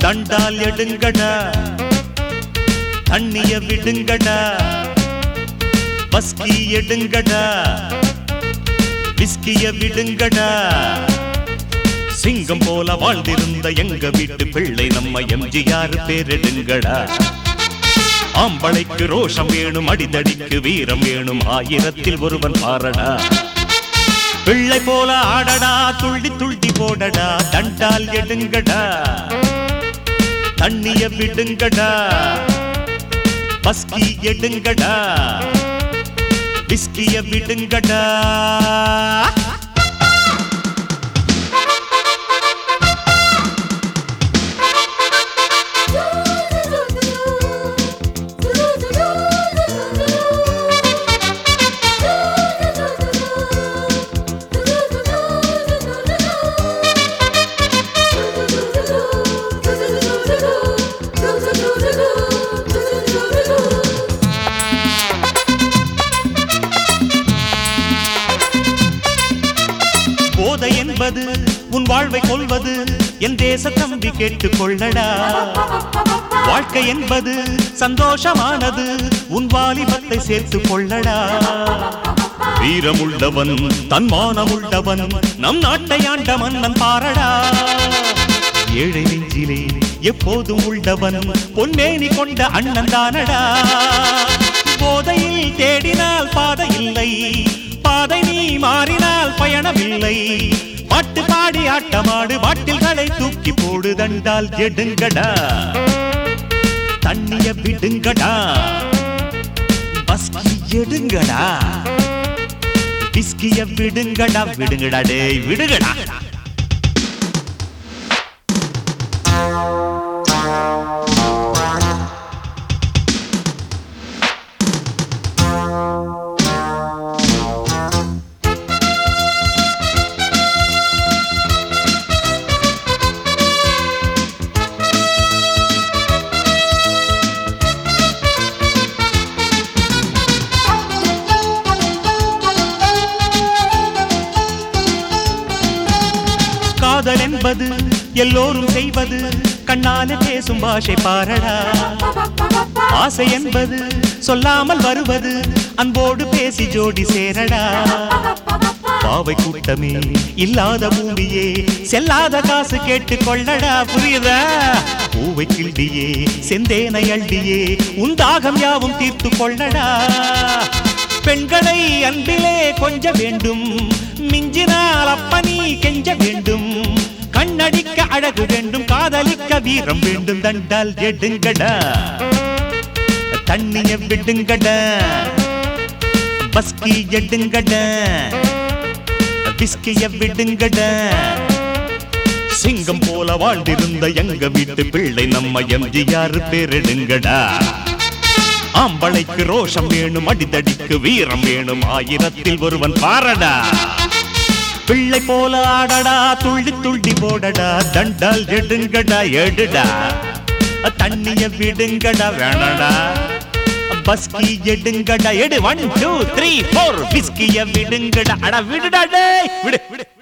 தண்டால் எடுங்கடா தண்ணிய விடுங்கடா பஸ்கி எடுங்கடா விஸ்கிய விடுங்கடா சிங்கம் போல வாழ்ந்திருந்த எங்க வீட்டு பிள்ளை நம்ம எம்ஜிஆர் பேரெடுங்கடா ஆம்பளைக்கு ரோஷம் வேணும் அடிதடிக்கு வீரம் வேணும் ஆயிரத்தில் ஒருவன் பாரடா பிள்ளை போல ஆடடா துள்ளி துள்ளி போடடா தண்டால் எடுங்கடா தண்ணிய விடுங்கடா பஸ்கி எடுங்கடா பிஸ்கிய விடுங்கடா போதை என்பது உன் வாழ்வை கொள்வது என் தேச தம்பி கேட்டுக் கொள்ளடா வாழ்க்கை என்பது சந்தோஷமானது உன் வாலிபத்தை சேர்த்துக் கொள்ளடா வீரமுள்ளவன் தன்மானமுள்ளவன் நம் நாட்டை ஆண்ட மன்னன் பாரடா ஏழை நெஞ்சிலே எப்போதும் உள்ளவன் பொன்னேனி கொண்ட அண்ணன் தானடா போதையில் தேடினால் பாதை இல்லை பாதை நீ மாறினால் பயணமில்லை பாட்டு பாடி ஆட்டமாடு பாட்டில்களை தூக்கி போடு தண்டால் எடுங்கடா தண்ணிய விடுங்கடா பஸ்கி எடுங்கடா பிஸ்கிய விடுங்கடா விடுங்கடா டேய் விடுங்கடா காதல் என்பது எல்லோரும் செய்வது கண்ணால பேசும் பாஷை பாரடா ஆசை என்பது சொல்லாமல் வருவது அன்போடு பேசி ஜோடி சேரடா பாவை கூட்டமே இல்லாத பூமியே செல்லாத காசு கேட்டு கொள்ளடா புரியுதா பூவை கிள்டியே செந்தேனை அள்ளியே உன் தாகம் யாவும் தீர்த்து கொள்ளடா பெண்களை அன்பிலே கொஞ்ச வேண்டும் மிஞ்சினால் அப்பனி கெஞ்ச வேண்டும் கண்ணடிக்க அழகு வேண்டும் காதலிக்க வீரம் வேண்டும் தண்டால் எடுங்கடா தண்ணிய விடுங்கடா பஸ்கி எடுங்கடா பிஸ்கிய விடுங்கடா சிங்கம் போல வாழ்ந்திருந்த எங்க வீட்டு பிள்ளை நம்ம எம்ஜிஆர் பேரெடுங்கடா ஆம்பளைக்கு ரோஷம் வேணும் அடிதடிக்கு வீரம் வேணும் ஆயிரத்தில் ஒருவன் பாரடா பிள்ளை போல ஆடடா துள்ளி துள்ளி போடடா தண்டால் எடுங்கடா எடுடா தண்ணிய விடுங்கடா வேணடா பஸ்கி எடுங்கடா எடு ஒன் டூ த்ரீ ஃபோர் பிஸ்கிய விடுங்கடா அட விடுடா டேய் விடு விடு